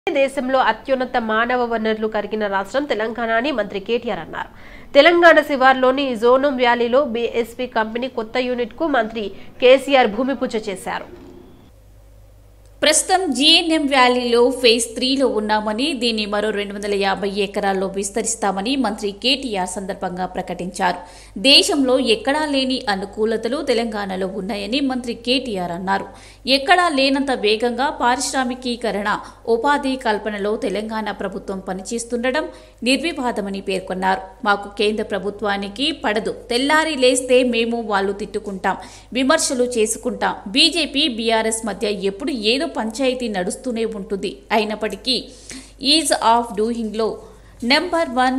దేశంలో అత్యున్నత మానవ వనరులు కలిగిన రాష్ట్రం తెలంగాణ అని మంత్రి కేటీఆర్ అన్నారు తెలంగాణ శివార్లోని జోనం వ్యాలీలో బీఎస్పీ కంపెనీ కొత్త యూనిట్ కు మంత్రి కేసీఆర్ భూమి పూజ చేశారు ప్రస్తుతం జీఎన్ఎం వ్యాలీలో ఫేజ్ త్రీలో ఉన్నామని దీన్ని మరో రెండు వందల యాభై ఎకరాల్లో విస్తరిస్తామని మంత్రి కేటీఆర్ సందర్భంగా ప్రకటించారు దేశంలో ఎక్కడా లేని అనుకూలతలు తెలంగాణలో ఉన్నాయని మంత్రి కేటీఆర్ అన్నారు ఎక్కడా లేనంత వేగంగా పారిశ్రామికీకరణ ఉపాధి కల్పనలో తెలంగాణ ప్రభుత్వం పనిచేస్తుండడం నిర్వివాదమని పేర్కొన్నారు మాకు కేంద్ర ప్రభుత్వానికి పడదు తెల్లారి లేస్తే మేము వాళ్ళు తిట్టుకుంటాం విమర్శలు చేసుకుంటాం బీజేపీ బీఆర్ఎస్ మధ్య ఎప్పుడు ఏదో పంచాయతీ నడుస్తూనే ఉంటుంది అయినప్పటికీ ఈజ్ ఆఫ్ డూయింగ్లో నెంబర్ వన్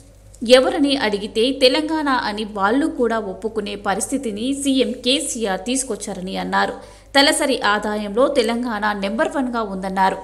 ఎవరని అడిగితే తెలంగాణ అని వాళ్ళు కూడా ఒప్పుకునే పరిస్థితిని సీఎం కేసీఆర్ తీసుకొచ్చారని అన్నారు తలసరి ఆదాయంలో తెలంగాణ నెంబర్ వన్గా ఉందన్నారు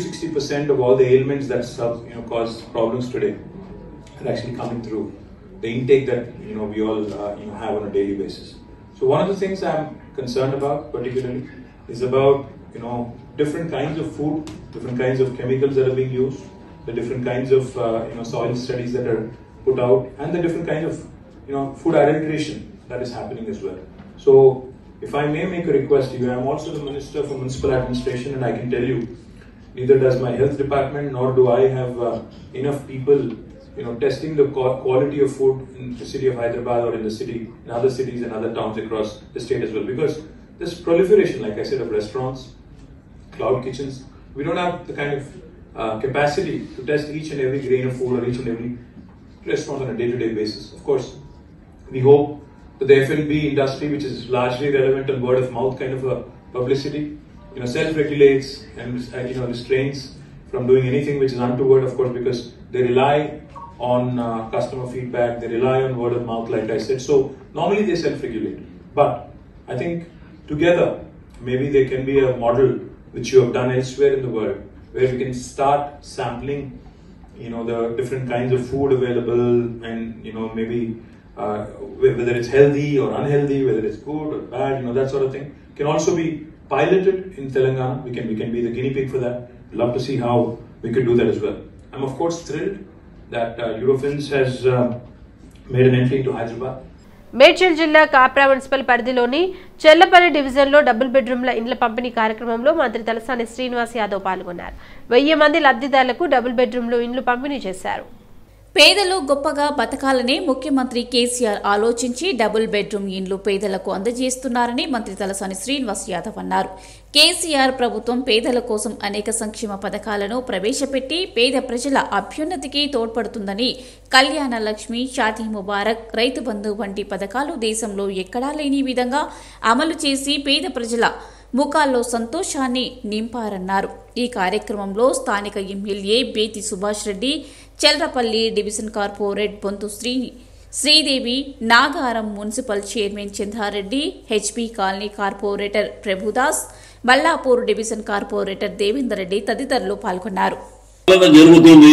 60% of all the ailments that sub- you know cause problems today are actually coming through the intake that you know we all uh, you know have on a daily basis. So one of the things I'm concerned about particularly is about you know different kinds of food, different kinds of chemicals that are being used, the different kinds of uh, you know soil studies that are put out, and the different kind of you know food adulteration that is happening as well. So if I may make a request to you, I'm also the Minister for Municipal Administration, and I can tell you neither does my health department nor do I have uh, enough people you know testing the qua- quality of food in the city of Hyderabad or in the city in other cities and other towns across the state as well because this proliferation like I said of restaurants cloud kitchens we don't have the kind of uh, capacity to test each and every grain of food or each and every restaurant on a day-to-day basis of course we hope that the F&B industry, which is largely relevant on word of mouth kind of a publicity, you know, self-regulates and uh, you know restrains from doing anything which is untoward, of course, because they rely on uh, customer feedback, they rely on word of mouth, like I said. So normally they self-regulate, but I think together maybe there can be a model which you have done elsewhere in the world, where we can start sampling you know the different kinds of food available and you know maybe uh, wh- whether it's healthy or unhealthy whether it's good or bad you know that sort of thing can also be piloted in telangana we can we can be the guinea pig for that love to see how we could do that as well i'm of course thrilled that uh, eurofins has uh, made an entry into hyderabad Medchal జిల్లా Kapra municipal పరిధిలోని చెల్లపల్లి డివిజన్లో double బెడ్రూమ్ల ఇండ్ల పంపిణీ కార్యక్రమంలో మంత్రి తలసాని శ్రీనివాస్ యాదవ్ పాల్గొన్నారు వెయ్యి మంది లబ్ధిదారులకు డబుల్ బెడ్రూమ్లు ఇండ్లు పంపిణీ చేశారు పేదలు గొప్పగా బతకాలని ముఖ్యమంత్రి కేసీఆర్ ఆలోచించి డబుల్ బెడ్రూమ్ ఇండ్లు పేదలకు అందజేస్తున్నారని మంత్రి తలసాని శ్రీనివాస్ యాదవ్ అన్నారు కేసీఆర్ ప్రభుత్వం పేదల కోసం అనేక సంక్షేమ పథకాలను ప్రవేశపెట్టి పేద ప్రజల అభ్యున్నతికి తోడ్పడుతుందని కళ్యాణ లక్ష్మి షాదీ ముబారక్ రైతు బంధు వంటి పథకాలు దేశంలో ఎక్కడా లేని విధంగా అమలు చేసి పేద ప్రజల ముఖాల్లో సంతోషాన్ని నింపారన్నారు ఈ కార్యక్రమంలో స్థానిక MLA Bethi Subhash Reddy Cherlapally division corporate Bonthu Shri Sridevi Nagaram municipal chairman Chandra Reddy HP colony corporator Prabhudas Mallapur division corporator Devender Reddy తదితరులు పాల్గొన్నారు పాలన జరుగుతుంది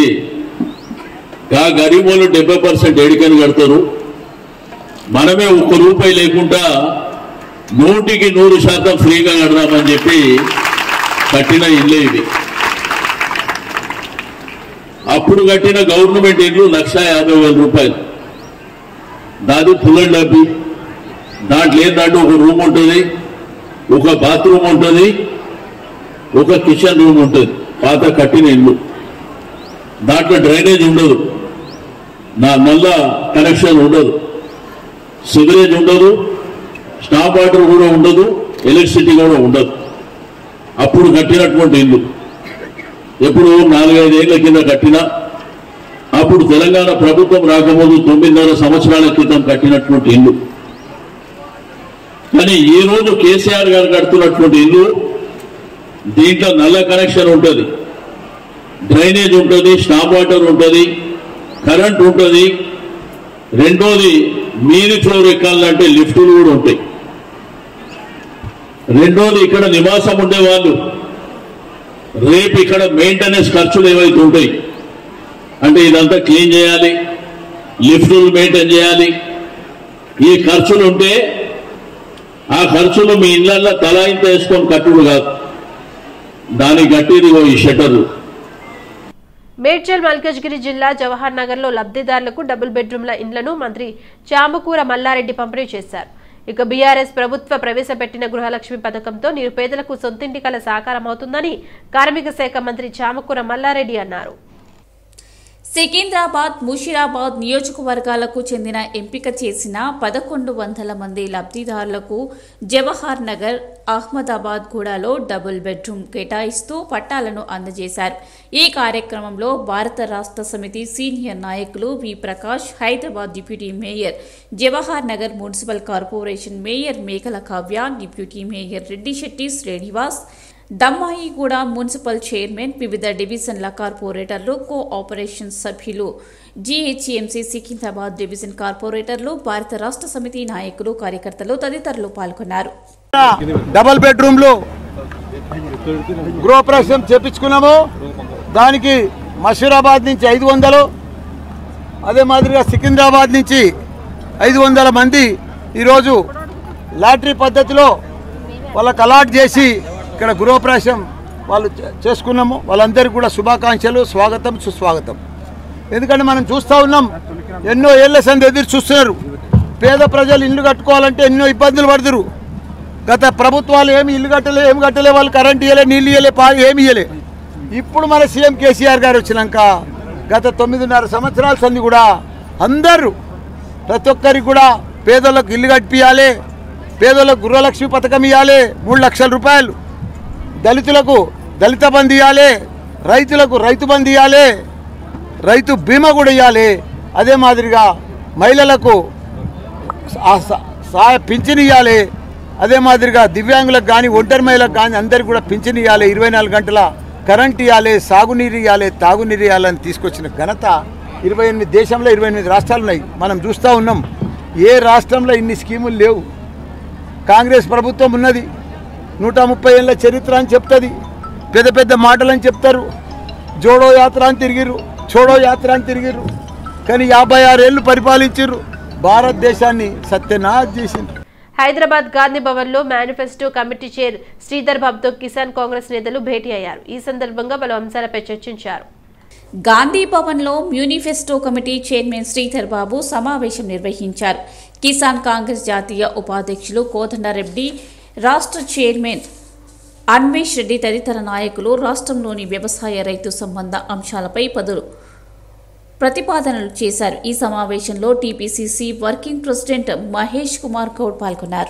ఆ గరీబ్ వాళ్ళు డెబ్బై పర్సెంట్ ఎడికని కడతారు మనమే ఒక్క రూపాయి లేకుండా నూటికి నూరు శాతం ఫ్రీగా కడదామని చెప్పి కట్టిన ఇల్లే ఇది అప్పుడు కట్టిన గవర్నమెంట్ ఇల్లు లక్ష యాభై వేల రూపాయలు దాది ఫుల్ అండ్ డబ్బి దాంట్లో ఏంటంటే ఒక రూమ్ ఉంటుంది ఒక బాత్రూమ్ ఉంటుంది ఒక కిచెన్ రూమ్ ఉంటుంది పాత కట్టిన ఇల్లు దాంట్లో డ్రైనేజ్ ఉండదు నా నల్ల కనెక్షన్ ఉండదు సివరేజ్ ఉండదు స్టాప్ వాటర్ కూడా ఉండదు ఎలక్ట్రిసిటీ కూడా ఉండదు అప్పుడు కట్టినటువంటి ఇల్లు ఎప్పుడు నాలుగైదేళ్ల కింద కట్టిన అప్పుడు తెలంగాణ ప్రభుత్వం రాకముందు తొమ్మిదిన్నర సంవత్సరాల క్రితం కట్టినటువంటి ఇల్లు కానీ ఈ రోజు కేసీఆర్ గారు కడుతున్నటువంటి ఇల్లు దీంట్లో నల్ల కనెక్షన్ ఉంటుంది డ్రైనేజ్ ఉంటుంది స్టాప్ వాటర్ ఉంటుంది కరెంట్ ఉంటుంది రెండోది మీది ఫ్లోర్ ఎక్కాలంటే లిఫ్టులు కూడా ఉంటాయి రెండోది ఇక్కడ నివాసం ఉండే వాళ్ళు రేపు ఇక్కడ మెయింటెనెన్స్ ఖర్చులు ఏవైతే ఉంటాయి అంటే ఇదంతా క్లీన్ చేయాలి లిఫ్టులు మెయింటైన్ చేయాలి ఈ ఖర్చులు ఉంటే ఆ ఖర్చులు మీ ఇళ్లలో తలా ఇంత వేసుకొని కట్టుడు కాదు దానికి కట్టిది ఓ ఈ షటర్లు మేడ్చల్ మల్కజ్గిరి జిల్లా జవహర్ నగర్ లో లబ్ధిదారులకు డబుల్ బెడ్రూమ్ల ఇండ్లను మంత్రి చామకూర మల్లారెడ్డి పంపిణీ చేశారు ఇక బీఆర్ఎస్ ప్రభుత్వ ప్రవేశపెట్టిన గృహలక్ష్మి పథకంతో నిరుపేదలకు సొంతింటి కల సాకారమవుతుందని కార్మిక శాఖ మంత్రి చామకూర మల్లారెడ్డి అన్నారు సికింద్రాబాద్ ముషిరాబాద్ నియోజకవర్గాలకు చెందిన ఎంపిక చేసిన పదకొండు వందల మంది లబ్ధిదారులకు జవహర్ నగర్ అహ్మదాబాద్ గూడలో డబుల్ బెడ్రూమ్ కేటాయిస్తూ పట్టాలను అందజేశారు ఈ కార్యక్రమంలో భారత రాష్ట్ర సమితి సీనియర్ నాయకులు V Prakash Hyderabad deputy mayor Jawahar Nagar municipal corporation mayor Mekala Kavya deputy mayor Reddy Shetty Srinivas Dammaiguda municipal chairman వివిధ డివిజన్ల కార్పొరేటర్లు కో ఆపరేషన్ సభ్యులు జీహెచ్ఎంసీ సికింద్రాబాద్ డివిజన్ కార్పొరేటర్లు భారత రాష్ట్ర సమితి నాయకులు కార్యకర్తలు తదితరులు పాల్గొన్నారు డబల్ బెడ్రూమ్లు గృహప్రవేశం చేపించుకున్నాము దానికి మషూరాబాద్ నుంచి ఐదు వందలు అదే మాదిరిగా సికింద్రాబాద్ నుంచి ఐదు వందల మంది ఈరోజు లాటరీ పద్ధతిలో వాళ్ళకి అలాట్ చేసి ఇక్కడ గృహప్రవేశం వాళ్ళు చే- చేసుకున్నాము వాళ్ళందరికీ కూడా శుభాకాంక్షలు స్వాగతం సుస్వాగతం ఎందుకంటే మనం చూస్తూ ఉన్నాం ఎన్నో ఏళ్ల సంది ఎదురు చూస్తున్నారు పేద ప్రజలు ఇల్లు కట్టుకోవాలంటే ఎన్నో ఇబ్బందులు పడుతురు గత ప్రభుత్వాలు ఏమి ఇల్లు కట్టలే ఏమి కట్టలే వాళ్ళు కరెంట్ ఇవ్వలే నీళ్ళు ఇవ్వలే పా ఏమి ఇవ్వలే ఇప్పుడు మన సీఎం కేసీఆర్ గారు వచ్చినాక గత తొమ్మిదిన్నర సంవత్సరాల సంది కూడా అందరూ ప్రతి ఒక్కరికి కూడా పేదలకు ఇల్లు కట్టియాలి పేదలకు గృహలక్ష్మి పథకం ఇవ్వాలి మూడు లక్షల రూపాయలు దళితులకు దళిత బంధు ఇవ్వాలి రైతులకు రైతు బంధు ఇవ్వాలి రైతు బీమా కూడా ఇవ్వాలి అదే మాదిరిగా మహిళలకు సా- సా- సహాయ పింఛన్ ఇవ్వాలి అదే మాదిరిగా దివ్యాంగులకు కానీ ఒంటరి మహిళలకు కానీ అందరికి కూడా పింఛన్ ఇవ్వాలి ఇరవై నాలుగు గంటల కరెంట్ ఇవ్వాలి సాగునీరు ఇవ్వాలి తాగునీరు ఇవ్వాలని తీసుకొచ్చిన ఘనత ఇరవై ఎనిమిది దేశంలో ఇరవై ఎనిమిది రాష్ట్రాలు ఉన్నాయి మనం చూస్తూ ఉన్నాం ఏ రాష్ట్రంలో ఇన్ని స్కీములు లేవు కాంగ్రెస్ ప్రభుత్వం ఉన్నది నూట ముప్పై ఏళ్ళ చరిత్ర అని చెప్తుంది పెద్ద పెద్ద మాటలు అని చెప్తారు జోడో యాత్ర అని తిరిగిర్రు చోడో యాత్ర అని తిరిగిర్రు కానీ యాభై ఆరేళ్ళు పరిపాలించారు భారతదేశాన్ని సత్యనాథ్ చేసిండ్రు హైదరాబాద్ గాంధీ భవన్ లో మేనిఫెస్టో కమిటీ చైర్ శ్రీధర్ బాబుతో కిసాన్ కాంగ్రెస్ నేతలు భేటీ అయ్యారు ఈ సందర్భంగా పలు అంశాలపై చర్చించారు గాంధీ భవన్లో manifesto committee chairman Sridhar Babu సమావేశం నిర్వహించారు కిసాన్ కాంగ్రెస్ జాతీయ ఉపాధ్యక్షులు కోదండరెడ్డి రాష్ట్ర చైర్మన్ అన్వేష్ రెడ్డి తదితర నాయకులు రాష్ట్రంలోని వ్యవసాయ రైతు సంబంధ అంశాలపై పదులు ప్రతిపాదనలు చేశారు ఈ సమావేశంలో TPCC working president Mahesh Kumar Goud పాల్గొన్నారు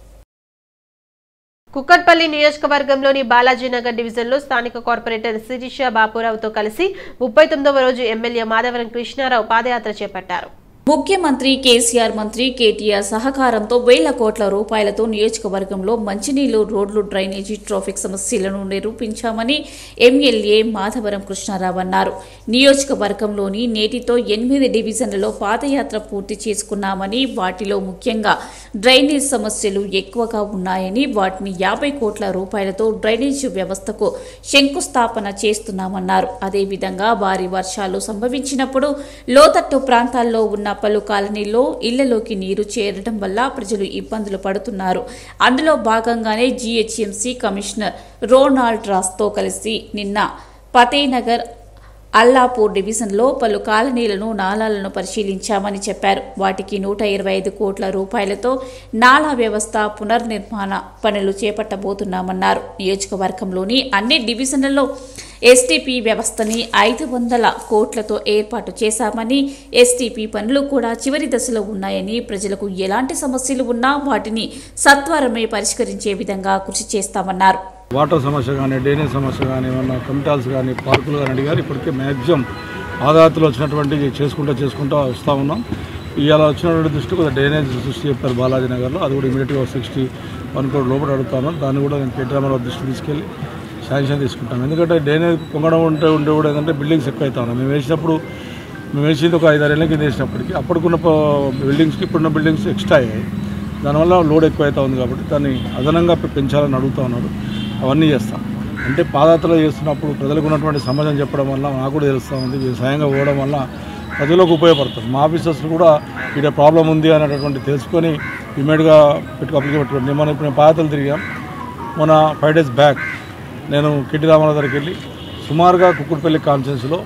కుక్కట్పల్లి నియోజకవర్గంలోని బాలాజీనగర్ డివిజన్లో స్థానిక కార్పొరేటర్ శిరీష బాపురావుతో కలిసి ముప్పై తొమ్మిదవ రోజు ఎమ్మెల్యే మాధవరం కృష్ణారావు పాదయాత్ర చేపట్టారు ముఖ్యమంత్రి కేసీఆర్ మంత్రి కేటీఆర్ సహకారంతో వేల కోట్ల రూపాయలతో నియోజకవర్గంలో మంచినీళ్లు రోడ్లు డ్రైనేజీ ట్రాఫిక్ సమస్యలను నిరూపించామని ఎమ్మెల్యే మాధవరం కృష్ణారావు అన్నారు నియోజకవర్గంలోని నేటితో ఎనిమిది డివిజన్లలో పాదయాత్ర పూర్తి చేసుకున్నామని వాటిలో ముఖ్యంగా డ్రైనేజ్ సమస్యలు ఎక్కువగా ఉన్నాయని వాటిని యాభై కోట్ల రూపాయలతో డ్రైనేజ్ వ్యవస్థకు శంకుస్థాపన చేస్తున్నామన్నారు అదేవిధంగా భారీ వర్షాలు సంభవించినప్పుడు లోతట్టు ప్రాంతాల్లో ఉన్న పలు కాలనీల్లో ఇళ్లలోకి నీరు చేరడం వల్ల ప్రజలు ఇబ్బందులు పడుతున్నారు అందులో భాగంగానే జీహెచ్ఎంసీ కమిషనర్ రోనాల్డ్ రాస్తో కలిసి నిన్న ఫతేనగర్ అల్లాపూర్ డివిజన్లో పలు కాలనీలను నాలాలను పరిశీలించామని చెప్పారు వాటికి నూట ఇరవై ఐదు కోట్ల రూపాయలతో నాలా వ్యవస్థ పునర్నిర్మాణ పనులు చేపట్టబోతున్నామన్నారు నియోజకవర్గంలోని అన్ని డివిజన్లలో ఎస్టీపీ వ్యవస్థని ఐదు వందల కోట్లతో ఏర్పాటు చేశామని ఎస్టీపీ పనులు కూడా చివరి దశలో ఉన్నాయని ప్రజలకు ఎలాంటి సమస్యలు ఉన్నా వాటిని సత్వరమే పరిష్కరించే విధంగా కృషి చేస్తామన్నారు వాటర్ సమస్య కానీ డ్రైనేజ్ సమస్య కానీ ఏమన్నా కమిటాల్స్ కానీ పార్కులు కానీ అడిగారు ఇప్పటికే మ్యాక్సిమం పాదయాత్రలో వచ్చినటువంటి చేసుకుంటూ చేసుకుంటూ వస్తూ ఉన్నాం ఇవాళ వచ్చినటువంటి దృష్టి కొంత డ్రైనేజ్ దృష్టి చెప్పారు బాలాజీ నగర్లో అది కూడా ఇమీడియట్గా సిక్స్టీ వన్ కోటి లోపల అడుగుతాను దాన్ని కూడా నేను కేటీ రామారావు దృష్టి తీసుకెళ్ళి శాంక్షన్ తీసుకుంటాం ఎందుకంటే డ్రైనేజ్ పొంగడం ఉంటే ఉంటే కూడా ఏంటంటే బిల్డింగ్స్ ఎక్కువ అవుతా ఉన్నాయి మేము వేసినప్పుడు మేము వేసింది ఒక ఐదారు ఏళ్ళ కింద వేసినప్పటికీ అప్పటికున్న ప- బిల్డింగ్స్కి ఇప్పుడున్న బిల్డింగ్స్ ఎక్స్ట్రా అయ్యాయి దానివల్ల లోడ్ ఎక్కువ అవుతా ఉంది కాబట్టి దాన్ని అదనంగా పె- పెంచాలని అడుగుతా ఉన్నారు అవన్నీ చేస్తాం అంటే పాదయాత్ర చేస్తున్నప్పుడు ప్రజలకు ఉన్నటువంటి సమాజం చెప్పడం వల్ల నాకు కూడా తెలుస్తూ ఉంది వ్యవసాయంగా పోవడం వల్ల ప్రజలకు ఉపయోగపడుతుంది మా ఆఫీసర్స్ కూడా ఇక్కడ ప్రాబ్లం ఉంది అనేటటువంటి తెలుసుకొని ఇమీడియట్గా పెట్టుకు అప్లికేషన్ పెట్టుకోండి మనం ఇప్పుడు మేము పాదయాత్రలు తిరిగాం మొన్న ఫైవ్ డేస్ బ్యాక్ నేను కిట్టి రామారావు దగ్గరికి వెళ్ళి సుమారుగా కుక్కుడుపల్లి కాన్ఫరెన్స్లో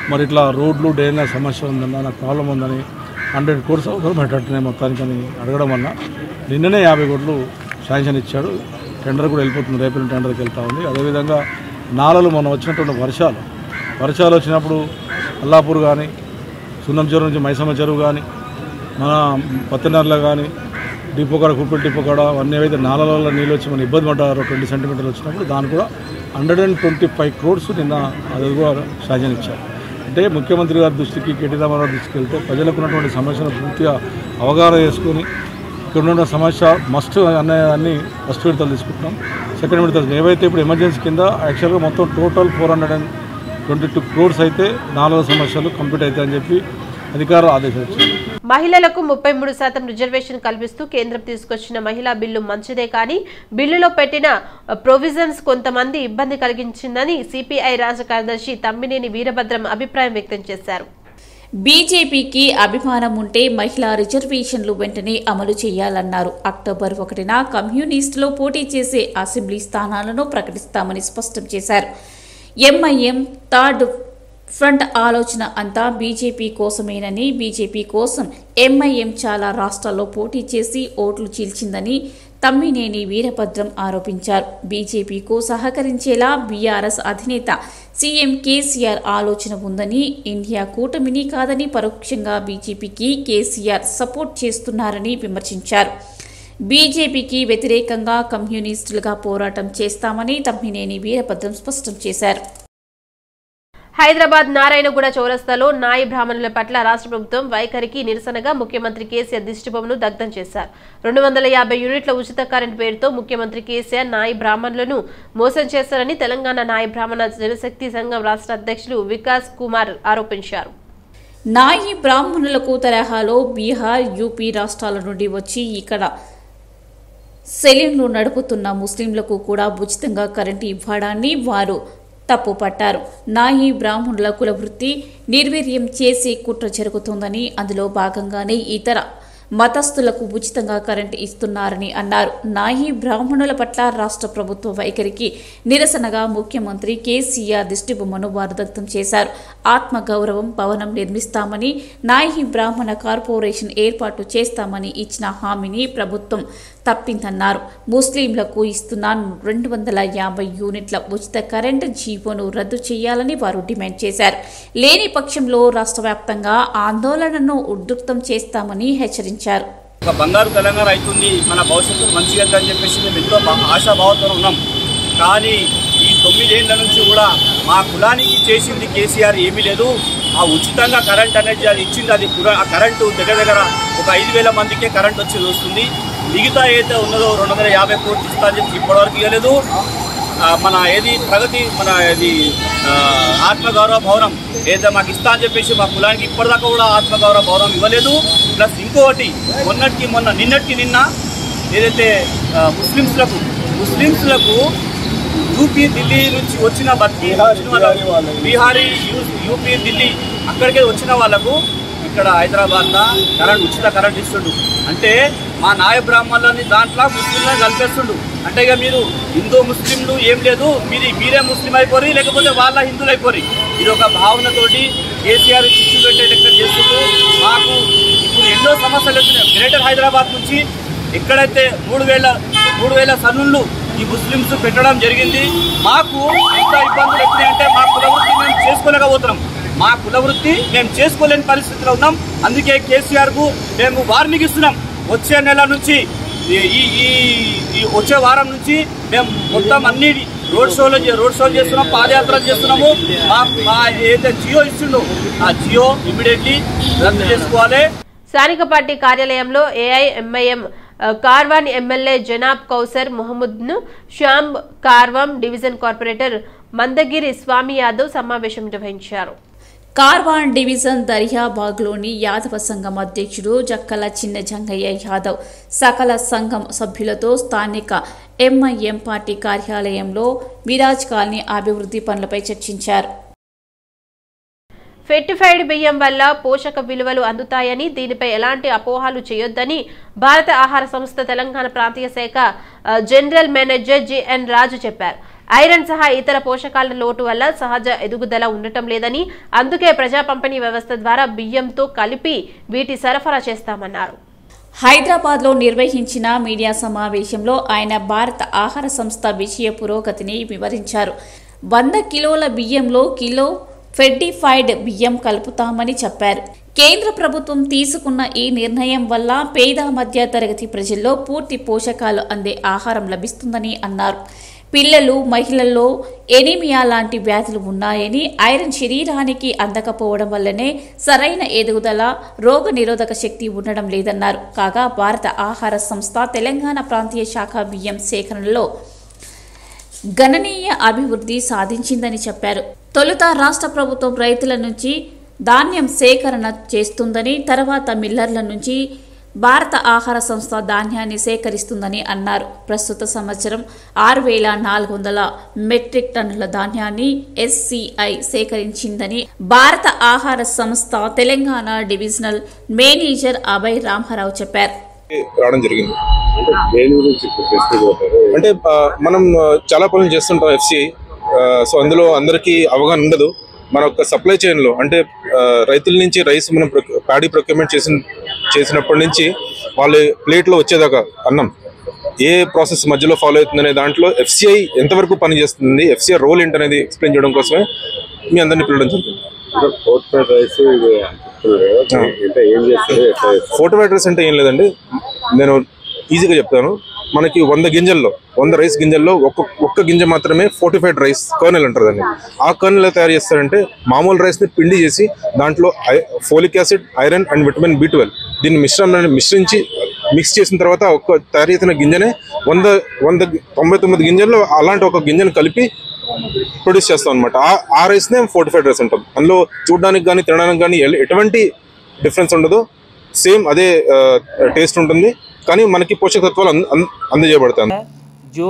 మరి ఇట్లా రోడ్లు డ్రైనేజ్ సమస్య ఉందన్న నాకు ప్రాబ్లం ఉందని హండ్రెడ్ కోర్స్ అవసరం పెట్టట్టున్నాయి మొత్తానికని అడగడం వల్ల నిన్ననే యాభై కోట్లు శాంక్షన్ ఇచ్చాడు టెండర్ కూడా వెళ్ళిపోతుంది రేపు టెండర్కి వెళ్తా ఉంది అదేవిధంగా నాలలు మొన్న వచ్చినటువంటి వర్షాలు వర్షాలు వచ్చినప్పుడు అల్లాపూర్ కానీ సున్నం చెరువు నుంచి మైసమ్మ చెరువు కానీ మన పత్తెనర్ల కానీ డిపో కాడ కుప్పటి డిపో కాడ అవన్నీ ఏవైతే నాలలో నీళ్ళు వచ్చి మన ఇబ్బంది పడ్డారో ట్వంటీ సెంటీమీటర్లు వచ్చినప్పుడు దాని కూడా hundred and twenty five crores నిన్న అది కూడా శాంక్షన్ ఇచ్చారు అంటే ముఖ్యమంత్రి గారి దృష్టికి కేటీ రామారావు దృష్టికి వెళ్తే ప్రజలకు ఉన్నటువంటి సమస్యను పూర్తిగా అవగాహన చేసుకొని ఇక్కడ ఉన్న సమస్య మస్ట్ అనే అన్ని ఫస్ట్ విడతలు తీసుకుంటున్నాం సెకండ్ విడతలు ఏవైతే ఇప్పుడు ఎమర్జెన్సీ కింద యాక్చువల్గా మొత్తం total four hundred and twenty two crores అయితే నాలుగు సమస్యలు కంప్లీట్ అవుతాయని చెప్పి అధికారులు ఆదేశించారు మహిళలకు ముప్పై మూడు శాతం రిజర్వేషన్ కల్పిస్తూ కేంద్రం తీసుకొచ్చిన మహిళా బిల్లు మంచిదే కానీ బిల్లులో పెట్టిన ప్రొవిజన్స్ కొంతమంది ఇబ్బంది కలిగించిందని సిపిఐ రాష్ట్ర కార్యదర్శి తమ్మినేని వీరభద్రం అభిప్రాయం వ్యక్తం చేశారు బీజేపీకి అభిమానం ఉంటే మహిళా రిజర్వేషన్లు వెంటనే అమలు చేయాలన్నారు అక్టోబర్ ఒకటిన కమ్యూనిస్టులు పోటీ చేసే అసెంబ్లీ స్థానాలను ప్రకటిస్తామని స్పష్టం చేశారు ఎంఐఎం థర్డ్ ఫ్రంట్ ఆలోచన అంతా బీజేపీ కోసమేనని బీజేపీ కోసం ఎంఐఎం చాలా రాష్ట్రాల్లో పోటీ చేసి ఓట్లు చీల్చిందని తమ్మినేని వీరభద్రం ఆరోపించారు బీజేపీకు సహకరించేలా బీఆర్ఎస్ అధినేత సీఎం కేసీఆర్ ఆలోచన ఉందని ఇండియా కూటమిని కాదని పరోక్షంగా బీజేపీకి కేసీఆర్ సపోర్ట్ చేస్తున్నారని విమర్శించారు బీజేపీకి వ్యతిరేకంగా కమ్యూనిస్టులుగా పోరాటం చేస్తామని తమ్మినేని వీరభద్రం స్పష్టం చేశారు హైదరాబాద్ నారాయణగూడ చౌరస్తాలో నాయి బ్రాహ్మణుల పట్ల రాష్ట్ర ప్రభుత్వం వైఖరికి నిరసనగా ముఖ్యమంత్రి కేసీఆర్ దిష్టిబొమ్మను దగ్ధం చేశారు రెండు వందల యాభై యూనిట్ల ఉచిత కరెంట్ పేరుతో ముఖ్యమంత్రి కేసీఆర్ నాయి బ్రాహ్మణులను మోసం చేశారని తెలంగాణ నాయి బ్రాహ్మణ జనశక్తి సంఘం రాష్ట్ర అధ్యక్షులు వికాస్ కుమార్ ఆరోపించారు నాయి బ్రాహ్మణులకు తరహాలో బీహార్ యూపీ రాష్ట్రాల నుండి వచ్చి ఇక్కడ సెలూన్లు నడుపుతున్న ముస్లింలకు కూడా ఉచితంగా కరెంటు ఇవ్వడాన్ని వారు తప్పుపట్టారు నాయి బ్రాహ్మణుల కులవృత్తి నిర్వీర్యం చేసే కుట్ర జరుగుతోందని అందులో భాగంగానే ఇతర మతస్థులకు ఉచితంగా కరెంటు ఇస్తున్నారని అన్నారు నాయి బ్రాహ్మణుల పట్ల రాష్ట్ర ప్రభుత్వ వైఖరికి నిరసనగా ముఖ్యమంత్రి కేసీఆర్ దిష్టిబొమ్మను వారు దగ్ధం చేశారు ఆత్మగౌరవం భవనం నిర్మిస్తామని నాయి బ్రాహ్మణ కార్పొరేషన్ ఏర్పాటు చేస్తామని ఇచ్చిన హామీని ప్రభుత్వం తప్పిందన్నారు ముస్లింలకు ఇస్తున్న రెండు వందల యాభై యూనిట్ల ఉచిత కరెంటు జీవోను రద్దు చేయాలని వారు డిమాండ్ చేశారు లేని పక్షంలో రాష్ట్ర వ్యాప్తంగా ఆందోళనను ఉధృతం చేస్తామని హెచ్చరించారు ఒక బంగారు తెలంగాణ అవుతుంది మన భవిష్యత్తు మంచిగా అని చెప్పేసి మేము ఎంతో బా- ఆశాభావంతో ఉన్నాం కానీ ఈ తొమ్మిదేళ్ల నుంచి కూడా మా కులానికి చేసింది కేసీఆర్ ఏమీ లేదు ఆ ఉచితంగా కరెంట్ అనేది అది ఇచ్చింది అది కుర- ఆ కరెంటు దగ్గర దగ్గర ఒక ఐదు వేల మందికే కరెంట్ వచ్చి వస్తుంది మిగతా ఏదైతే ఉన్నదో రెండు వందల యాభై కోట్లు ఇస్తా అని చెప్పి ఇప్పటివరకు ఇవ్వలేదు ఆ, మన ఏది ప్రగతి మన ఇది ఆ, ఆత్మగౌరవ భవనం ఏదైతే మాకు ఇస్తా అని చెప్పేసి మా కులానికి ఇప్పటిదాకా కూడా ఆత్మగౌరవ భవనం ఇవ్వలేదు ప్లస్ ఇంకొకటి మొన్నటికి మొన్న నిన్నటికి నిన్న ఏదైతే ఆ, ముస్లిమ్స్లకు ముస్లిమ్స్లకు యూపీ ఢిల్లీ నుంచి వచ్చిన బతికి వచ్చిన వాళ్ళకు, బీహారీ యూ- యూపీ ఢిల్లీ అక్కడికే వచ్చిన వాళ్ళకు ఇక్కడ హైదరాబాద్లో కరెంట్ ఉచిత కరెంట్ ఇస్తుండు అంటే మా నాయ బ్రాహ్మణులని దాంట్లో ముస్లింలను కలిపేస్తుండు అంటే ఇక మీరు హిందూ ముస్లింలు ఏం లేదు మీది మీరే ముస్లిం అయిపోరి లేకపోతే వాళ్ళ హిందువులు అయిపోరి ఇది ఒక భావనతోటి కేసీఆర్ చిచ్చు పెట్టే లెక్క చేస్తుంటూ మాకు ఇప్పుడు ఎన్నో సమస్యలు వచ్చినాయి గ్రేటర్ హైదరాబాద్ నుంచి ఎక్కడైతే మూడు వేల మూడు వేల సన్నులు ఈ ముస్లిమ్స్ పెట్టడం జరిగింది మాకు ఎంత ఇబ్బందులు వచ్చినాయంటే మా కులవృత్తి మేము చేసుకోలేకపోతున్నాం మా కులవృత్తి మేము చేసుకోలేని పరిస్థితిలో ఉన్నాం అందుకే కేసీఆర్ కు మేము వార్నింగ్ ఇస్తున్నాం వచ్చే నెల నుంచి ఈ- ఈ ఈ- ఈ వచ్చే వారం నుంచి మేము మొత్తం అన్ని రోడ్ షోలు రోడ్ షోలు చేస్తున్నాం పాదయాత్రలు చేస్తున్నాము మా మా ఏదైతే జియో ఇస్తుండో ఆ జియో ఇమీడియట్లీ రద్దు చేసుకోవాలి స్థానిక పార్టీ కార్యాలయంలో ఏఐఎంఐఎం కార్వాన్ ఎమ్మెల్యే జనాబ్ కౌసర్ మొహమ్మద్ను శ్యామ్ కార్వాం డివిజన్ కార్పొరేటర్ మందగిరి స్వామి యాదవ్ సమావేశం నిర్వహించారు కార్వాన్ డివిజన్ దర్యాబాగ్లోని యాదవ సంఘం అధ్యక్షుడు జక్కల చిన్న జంగయ్య యాదవ్ సకల సంఘం సభ్యులతో స్థానిక ఎంఐఎం పార్టీ కార్యాలయంలో మిరాజ్ కాలనీ అభివృద్ధి పనులపై చర్చించారు ఫెర్టిఫైడ్ బియ్యం వల్ల పోషక విలువలు అందుతాయని దీనిపై ఎలాంటి అపోహాలు చేయొద్దని భారత ఆహార సంస్థ తెలంగాణ ప్రాంతీయ శాఖ ఆ, జనరల్ మేనేజర్ జిఎన్ రాజు చెప్పారు ఐరన్ సహా ఇతర పోషకాల లోటు వల్ల సహజ ఎదుగుదల ఉండటం లేదని అందుకే ప్రజా పంపిణీ వ్యవస్థ ద్వారా బియ్యంతో కలిపి వీటి సరఫరా చేస్తామన్నారు హైదరాబాద్లో నిర్వహించిన మీడియా సమావేశంలో ఆయన భారత ఆహార సంస్థ విషయ పురోగతిని వివరించారు వంద కిలోల బియ్యంలో కిలో ఫెర్టిఫైడ్ బియ్యం కలుపుతామని చెప్పారు కేంద్ర ప్రభుత్వం తీసుకున్న ఈ నిర్ణయం వల్ల పేద మధ్య తరగతి ప్రజల్లో పూర్తి పోషకాలు అందే ఆహారం లభిస్తుందని అన్నారు పిల్లలు మహిళల్లో ఎనీమియా లాంటి వ్యాధులు ఉన్నాయని ఐరన్ శరీరానికి అందకపోవడం వల్లనే సరైన ఎదుగుదల రోగ నిరోధక శక్తి ఉండడం లేదన్నారు కాగా భారత ఆహార సంస్థ తెలంగాణ ప్రాంతీయ శాఖ బియ్యం సేకరణలో గణనీయ అభివృద్ధి సాధించిందని చెప్పారు తొలుత రాష్ట్ర ప్రభుత్వం రైతుల నుంచి ధాన్యం సేకరణ చేస్తుందని తర్వాత మిల్లర్ల నుంచి భారత ఆహార సంస్థ ధాన్యాన్ని సేకరిస్తుందని అన్నారు ప్రస్తుత సంవత్సరం ఆరు వేల నాలుగు వందల మెట్రిక్ టన్నుల ధాన్యాన్ని ఎస్సీఐ సేకరించిందని భారత ఆహార సంస్థ తెలంగాణ డివిజనల్ మేనేజర్ అభయ్ రామారావు చెప్పారు రావడం జరిగింది అంటే ఆ, మనం ఆ, చాలా పనులు చేస్తుంటాం ఎఫ్సిఐ సో అందులో అందరికీ అవగాహన ఉండదు మన యొక్క సప్లై చైన్లో అంటే ఆ, రైతుల నుంచి రైస్ మనం ప్యాడీ ప్రొక్యూర్మెంట్ చేసిన చేసినప్పటి నుంచి వాళ్ళ ప్లేట్లో వచ్చేదాకా అన్నం ఏ ప్రాసెస్ మధ్యలో ఫాలో అవుతుందనే దాంట్లో ఎఫ్సిఐ ఎంతవరకు పని చేస్తుంది ఎఫ్సిఐ రోల్ ఏంటనేది ఎక్స్ప్లెయిన్ చేయడం కోసమే మీ అందరినీ పిలవడం జరిగింది ఫోటోవైట్ రైస్ అంటే ఏం లేదండి నేను ఈజీగా చెప్తాను మనకి వంద గింజల్లో వంద రైస్ గింజల్లో ఒక్క ఒక్క గింజ మాత్రమే ఫోర్టిఫైడ్ రైస్ కర్నెల్ అంటారు దాన్ని ఆ కర్నెల్ ఎలా తయారు చేస్తారంటే మామూలు రైస్ని పిండి చేసి దాంట్లో folic acid iron and vitamin B twelve దీన్ని మిశ్రమాన్ని మిశ్రించి మిక్స్ చేసిన తర్వాత ఒక్క తయారు చేసిన గింజనే వంద వంద తొంభై తొమ్మిది గింజల్లో అలాంటి ఒక గింజను కలిపి ప్రొడ్యూస్ చేస్తాం అనమాట ఆ రైస్నే ఫోర్టిఫైడ్ రైస్ అంటాం అందులో చూడడానికి కానీ తినడానికి కానీ ఎల్- ఎటువంటి డిఫరెన్స్ ఉండదు సేమ్ అదే టేస్ట్ ఉంటుంది కానీ మనకి పోషక తత్వాలు అంద- అంద- అందజేయబడతాయి जो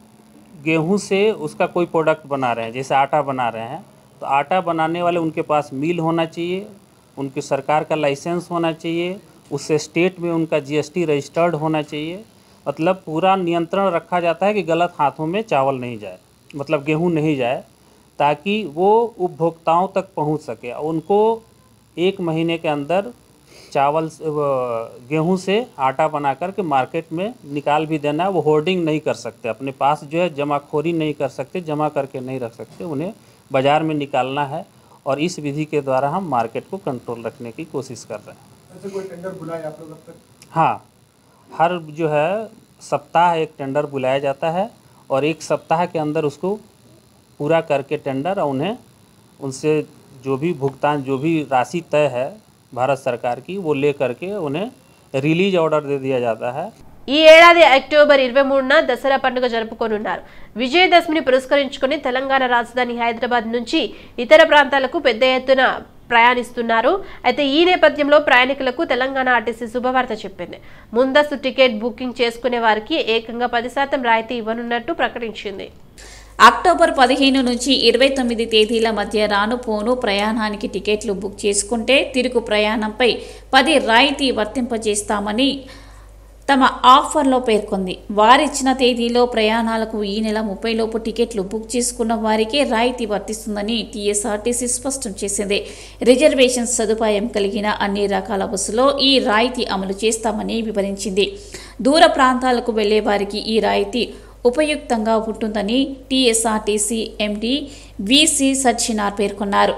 गेहूं से उसका कोई प्रोडक्ट बना रहे हैं जैसे आटा बना रहे हैं तो आटा बनाने वाले उनके पास मिल होना चाहिए उनकी सरकार का लाइसेंस होना चाहिए उससे स्टेट में उनका जीएसटी रजिस्टर्ड होना चाहिए मतलब पूरा नियंत्रण रखा जाता है कि गलत हाथों में चावल नहीं जाए मतलब गेहूं नहीं जाए ताकि वो उपभोक्ताओं तक पहुंच सके और उनको एक महीने के अंदर चावल से- वो गेहूं से आटा बना करके मार्केट में निकाल भी देना है वो होर्डिंग नहीं कर सकते अपने पास जो है जमाखोरी नहीं कर सकते जमा करके नहीं रख सकते उन्हें बाज़ार में निकालना है और इस विधि के द्वारा हम मार्केट को कंट्रोल रखने की कोशिश कर रहे हैं हाँ हर जो है सप्ताह एक टेंडर बुलाया जाता है और एक सप्ताह के अंदर उसको पूरा करके टेंडर और उन्हें उनसे जो भी भुगतान जो भी राशि तय है भारत सरकार की वो ले करके उन्हें रिलीज ऑर्डर दे दिया जाता है ఈ ఏడాది అక్టోబర్ ఇరవై మూడున దసరా పండుగ జరుపుకోనున్నారు విజయదశమిని పురస్కరించుకుని తెలంగాణ రాజధాని హైదరాబాద్ నుంచి ఇతర ప్రాంతాలకు పెద్ద ఎత్తున ప్రయాణిస్తున్నారు అయితే ఈ నేపథ్యంలో ప్రయాణికులకు తెలంగాణ ఆర్టీసీ శుభవార్త చెప్పింది ముందస్తు టికెట్ బుకింగ్ చేసుకునే వారికి ఏకంగా పది శాతం రాయితీ ఇవ్వనున్నట్టు ప్రకటించింది అక్టోబర్ పదిహేను నుంచి ఇరవై తొమ్మిది తేదీల మధ్య రాను పోను ప్రయాణానికి టికెట్లు బుక్ చేసుకుంటే తిరుగు ప్రయాణంపై పది రాయితీ వర్తింపజేస్తామని తమ ఆఫర్లో పేర్కొంది వారిచ్చిన తేదీలో ప్రయాణాలకు ఈ నెల ముప్పై లోపు టికెట్లు బుక్ చేసుకున్న వారికే రాయితీ వర్తిస్తుందని టీఎస్ఆర్టీసీ స్పష్టం చేసింది రిజర్వేషన్ సదుపాయం కలిగిన అన్ని రకాల బస్సులో ఈ రాయితీ అమలు చేస్తామని వివరించింది దూర ప్రాంతాలకు వెళ్లే వారికి ఈ రాయితీ ఉపయుక్తంగా ఉంటుందని టీఎస్ఆర్టీసీ ఎండీ విసి సచ్చినార్ పేర్కొన్నారు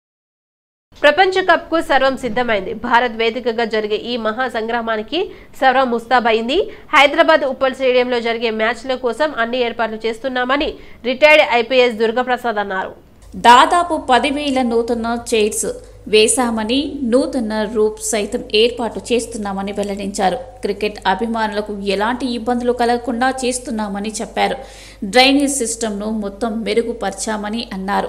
ప్రపంచ కప్ కు సర్వం సిద్ధమైంది భారత్ వేదికగా జరిగే ఈ మహా సంగ్రామానికి సర్వం ముస్తాబైంది హైదరాబాద్ ఉప్పల్ స్టేడియంలో జరిగే మ్యాచ్ల కోసం అన్ని ఏర్పాట్లు చేస్తున్నామని రిటైర్డ్ ఐపీఎస్ దుర్గప్రసాద్ అన్నారు దాదాపు పదివేల నూతన చైర్స్ వేశామని నూతన రూప్ సైతం ఏర్పాటు చేస్తున్నామని వెల్లడించారు క్రికెట్ అభిమానులకు ఎలాంటి ఇబ్బందులు కలగకుండా చేస్తున్నామని చెప్పారు డ్రైనేజ్ సిస్టమ్ను మొత్తం మెరుగుపరిచామని అన్నారు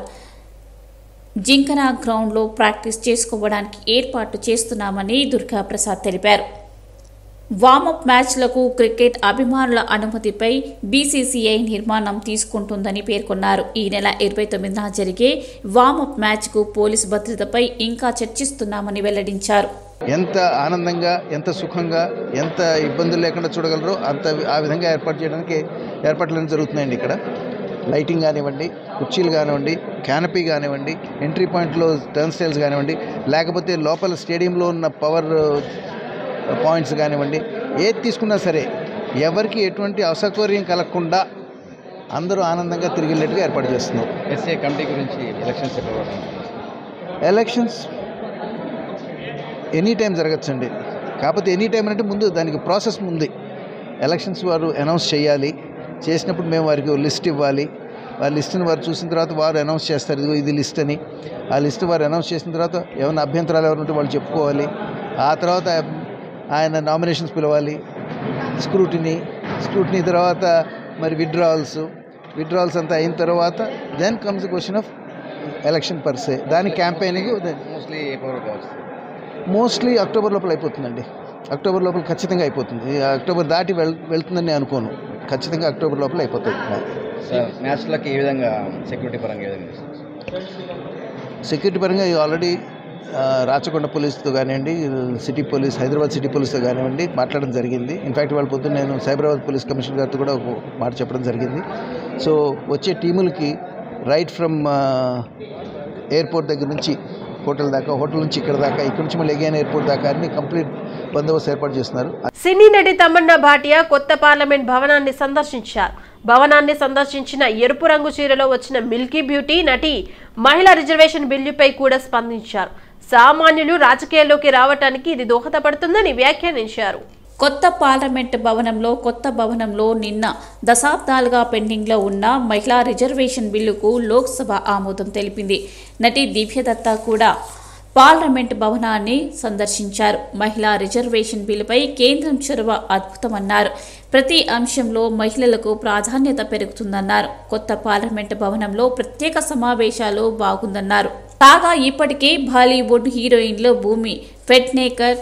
జింకన గ్రౌండ్లో ప్రాక్టీస్ చేసుకోవడానికి ఏర్పాటు చేస్తున్నామని దుర్గా ప్రసాద్ తెలిపారు వామప్ మ్యాచ్లకు క్రికెట్ అభిమానుల అనుమతిపై బీసీసీఐ నిర్మాణం తీసుకుంటుందని పేర్కొన్నారు ఈ నెల ఇరవై తొమ్మిదిన జరిగే వామప్ మ్యాచ్కు పోలీసు భద్రతపై ఇంకా చర్చిస్తున్నామని వెల్లడించారు ఎంత ఆనందంగా ఎంత సుఖంగా ఎంత ఇబ్బందులు లేకుండా చూడగలరో అంత ఆ విధంగా ఏర్పాటు చేయడానికి ఏర్పాట్లు జరుగుతున్నాయండి ఇక్కడ లైటింగ్ కానివ్వండి కుర్చీలు కానివ్వండి క్యానపీ కానివ్వండి ఎంట్రీ పాయింట్లో టర్న్ స్టైల్స్ కానివ్వండి లేకపోతే లోపల స్టేడియంలో ఉన్న పవర్ పాయింట్స్ కానివ్వండి ఏది తీసుకున్నా సరే ఎవరికి ఎటువంటి అసౌకర్యం కలగకుండా అందరూ ఆనందంగా తిరిగేటట్టుగా ఏర్పాటు చేస్తున్నారు ఎస్ఏ కమిటీ గురించి ఎలక్షన్స్ ఎప్పుడు ఎలక్షన్స్ ఎనీ టైం జరగచ్చండి కాకపోతే ఎనీ టైం అంటే ముందు దానికి ప్రాసెస్ ఉంది ఎలక్షన్స్ వారు అనౌన్స్ చేయాలి చేసినప్పుడు మేము వారికి లిస్ట్ ఇవ్వాలి వారి లిస్ట్ని వారు చూసిన తర్వాత వారు అనౌన్స్ చేస్తారు ఇదిగో ఇది లిస్ట్ అని ఆ లిస్ట్ వారు అనౌన్స్ చేసిన తర్వాత ఏమైనా అభ్యంతరాలు ఎవరు ఉంటే వాళ్ళు చెప్పుకోవాలి ఆ తర్వాత ఆయన నామినేషన్స్ పిలవాలి స్క్రూటినీ స్క్రూటినీ తర్వాత మరి విడ్రావల్స్ విడ్రావల్స్ అంతా అయిన తర్వాత then comes the question of election per దాని క్యాంపెయిన్కి మోస్ట్లీ ఎప్పుడు కావచ్చు మోస్ట్లీ అక్టోబర్ లోపల అయిపోతుందండి అక్టోబర్ లోపల ఖచ్చితంగా అయిపోతుంది ఈ అక్టోబర్ దాటి వెళ్ వెళ్తుందని నేను అనుకోను ఖచ్చితంగా అక్టోబర్ లోపల అయిపోతుంది సార్ మ్యాచ్లకి ఏ విధంగా సెక్యూరిటీ పరంగా ఏ విధంగా సెక్యూరిటీ పరంగా ఆల్రెడీ రాచకొండ పోలీస్తో కానివ్వండి సిటీ పోలీస్ హైదరాబాద్ సిటీ పోలీస్తో కానివ్వండి మాట్లాడడం జరిగింది ఇన్ఫ్యాక్ట్ వాళ్ళ పొద్దున్న నేను సైబరాబాద్ పోలీస్ కమిషనర్ గారితో కూడా ఒక మాట చెప్పడం జరిగింది సో వచ్చే టీములకి రైట్ ఫ్రమ్ ఎయిర్పోర్ట్ దగ్గర నుంచి హోటల్ దాకా హోటల్ నుంచి ఇక్కడ దాకా ఇక్కడ నుంచి మళ్ళీ ఎగైన్ ఎయిర్పోర్ట్ దాకా అన్ని కంప్లీట్ బందోబస్తు ఏర్పాటు చేస్తున్నారు సినీ నటి తమన్నా భాటియా కొత్త పార్లమెంట్ భవనాన్ని సందర్శించారు భవనాన్ని సందర్శించిన ఎరుపు రంగు చీరలో వచ్చిన మిల్కీ బ్యూటీ నటి మహిళా రిజర్వేషన్ బిల్లుపై కూడా స్పందించారు సామాన్యులు రాజకీయాల్లోకి రావటానికి ఇది దోహదపడుతుందని వ్యాఖ్యానించారు కొత్త పార్లమెంట్ భవనంలో కొత్త భవనంలో నిన్న దశాబ్దాలుగా పెండింగ్లో ఉన్న మహిళా రిజర్వేషన్ బిల్లుకు లోక్సభ ఆమోదం తెలిపింది నటి దివ్యదత్త కూడా పార్లమెంట్ భవనాన్ని సందర్శించారు మహిళా రిజర్వేషన్ బిల్లుపై కేంద్రం చొరవ అద్భుతమన్నారు ప్రతి అంశంలో మహిళలకు ప్రాధాన్యత పెరుగుతుందన్నారు కొత్త పార్లమెంట్ భవనంలో ప్రత్యేక సమావేశాలు బాగుందన్నారు కాగా ఇప్పటికే బాలీవుడ్ హీరోయిన్లు భూమి ఫెట్నేకర్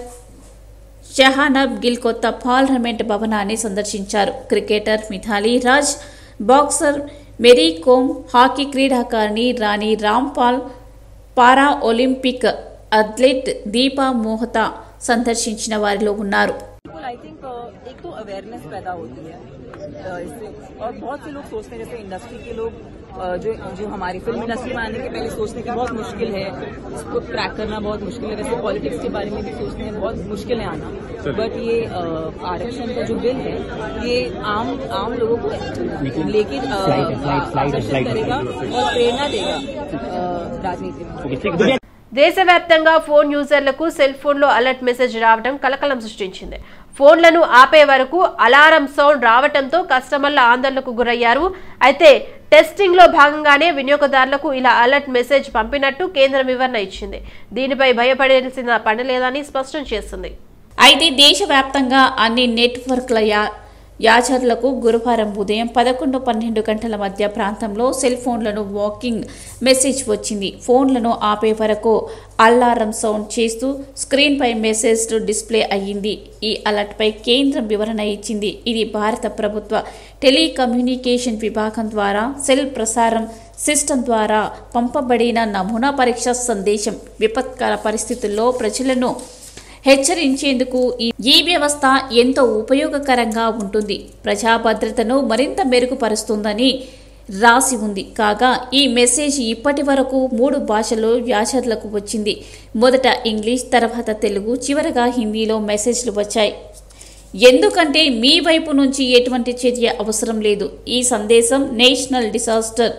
షహానబ్ గిల్ కొత్త పార్లమెంట్ భవనాన్ని సందర్శించారు cricketer Mithali Raj boxer Mary Kom hockey క్రీడాకారిణి Rani Rampal para Olympic athlete Deepa Mohata సందర్శించిన వారిలో ఉన్నారు आई थिंक एक तो अवेयरनेस पैदा होती है अ, इससे और बहुत से लोग सोचते हैं जैसे इंडस्ट्री के लोग अ, जो जो हमारी फिल्म इंडस्ट्री में आने के पहले सोचते हैं कि बहुत मुश्किल है इसको क्रैक करना बहुत मुश्किल है वैसे पॉलिटिक्स के बारे में भी सोचते हैं बहुत मुश्किल है आना बट ये अ, आरक्षण का जो बिल है ये आम आम लोगों को लेके अ, आकर्षित करेगा और प्रेरणा देगा अ, राजनीति में దేశవ్యాప్తంగా ఫోన్ యూజర్లకు సెల్ ఫోన్లో అలర్ట్ మెసేజ్ రావడం కలకలం సృష్టించింది ఫోన్లను ఆపే వరకు అలారం సౌండ్ రావడంతో కస్టమర్ల ఆందోళనకు గురయ్యారు అయితే టెస్టింగ్ లో భాగంగానే వినియోగదారులకు ఇలా అలర్ట్ మెసేజ్ పంపినట్టు కేంద్రం వివరణ ఇచ్చింది దీనిపై భయపడాల్సిన పని లేదని స్పష్టం చేసింది అయితే దేశవ్యాప్తంగా అన్ని నెట్వర్క్ల యా యాచర్లకు గురువారం ఉదయం పదకొండు పన్నెండు గంటల మధ్య ప్రాంతంలో సెల్ ఫోన్లను వాకింగ్ మెసేజ్ వచ్చింది ఫోన్లను ఆపే వరకు అల్లారం సౌండ్ చేస్తూ స్క్రీన్పై మెసేజ్ డిస్ప్లే అయ్యింది ఈ అలర్ట్పై కేంద్రం వివరణ ఇచ్చింది ఇది భారత ప్రభుత్వ టెలికమ్యూనికేషన్ విభాగం ద్వారా సెల్ ప్రసారం సిస్టమ్ ద్వారా పంపబడిన నమూనా పరీక్ష సందేశం విపత్కర పరిస్థితుల్లో ప్రజలను హెచ్చరించేందుకు ఈ- ఈ వ్యవస్థ ఎంతో ఉపయోగకరంగా ఉంటుంది ప్రజా భద్రతను మరింత మెరుగుపరుస్తుందని రాసి ఉంది కాగా ఈ మెసేజ్ ఇప్పటి వరకు మూడు భాషల్లో వ్యాచర్లకు వచ్చింది మొదట ఇంగ్లీష్ తర్వాత తెలుగు చివరగా హిందీలో మెసేజ్లు వచ్చాయి ఎందుకంటే మీ వైపు నుంచి ఎటువంటి చర్య అవసరం లేదు ఈ సందేశం నేషనల్ డిసాస్టర్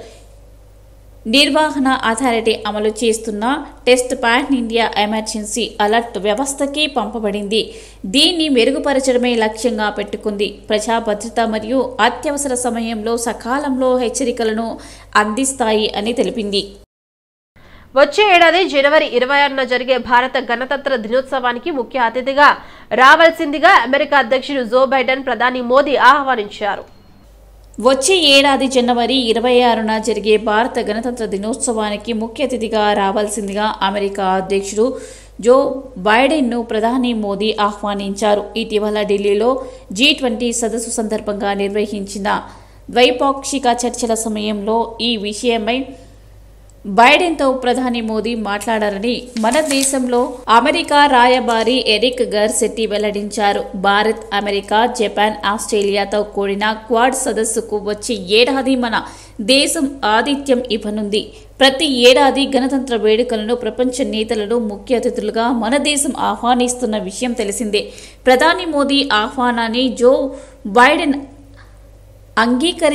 నిర్వహణ అథారిటీ అమలు చేస్తున్న test pan India emergency alert వ్యవస్థకి పంపబడింది దీన్ని మెరుగుపరచడమే లక్ష్యంగా పెట్టుకుంది ప్రజా భద్రత మరియు అత్యవసర సమయంలో సకాలంలో హెచ్చరికలను అందిస్తాయి అని తెలిపింది వచ్చే ఏడాది జనవరి ఇరవై ఆరున జరిగే భారత గణతంత్ర దినోత్సవానికి ముఖ్య అతిథిగా రావాల్సిందిగా అమెరికా అధ్యక్షుడు జో బైడెన్ ప్రధాని మోదీ ఆహ్వానించారు వచ్చే ఏడాది జనవరి ఇరవై ఆరున జరిగే భారత గణతంత్ర దినోత్సవానికి ముఖ్య అతిథిగా రావాల్సిందిగా అమెరికా అధ్యక్షుడు జో బైడెన్ను ప్రధాని మోదీ ఆహ్వానించారు ఇటీవల ఢిల్లీలో జీ ట్వంటీ సదస్సు సందర్భంగా నిర్వహించిన ద్వైపాక్షిక చర్చల సమయంలో ఈ విషయమై బైడెన్తో ప్రధాని మోదీ మాట్లాడారని మన దేశంలో అమెరికా రాయబారి ఎరిక్ గర్సెట్టి వెల్లడించారు భారత్ అమెరికా జపాన్ ఆస్ట్రేలియాతో కూడిన క్వాడ్ సదస్సుకు వచ్చే ఏడాది మన దేశం ఆతిథ్యం ఇవ్వనుంది ప్రతి ఏడాది గణతంత్ర వేడుకలను ప్రపంచ నేతలను ముఖ్య అతిథులుగా మన దేశం ఆహ్వానిస్తున్న విషయం తెలిసిందే ప్రధాని మోదీ ఆహ్వానాన్ని జో బైడెన్ అంగీకరి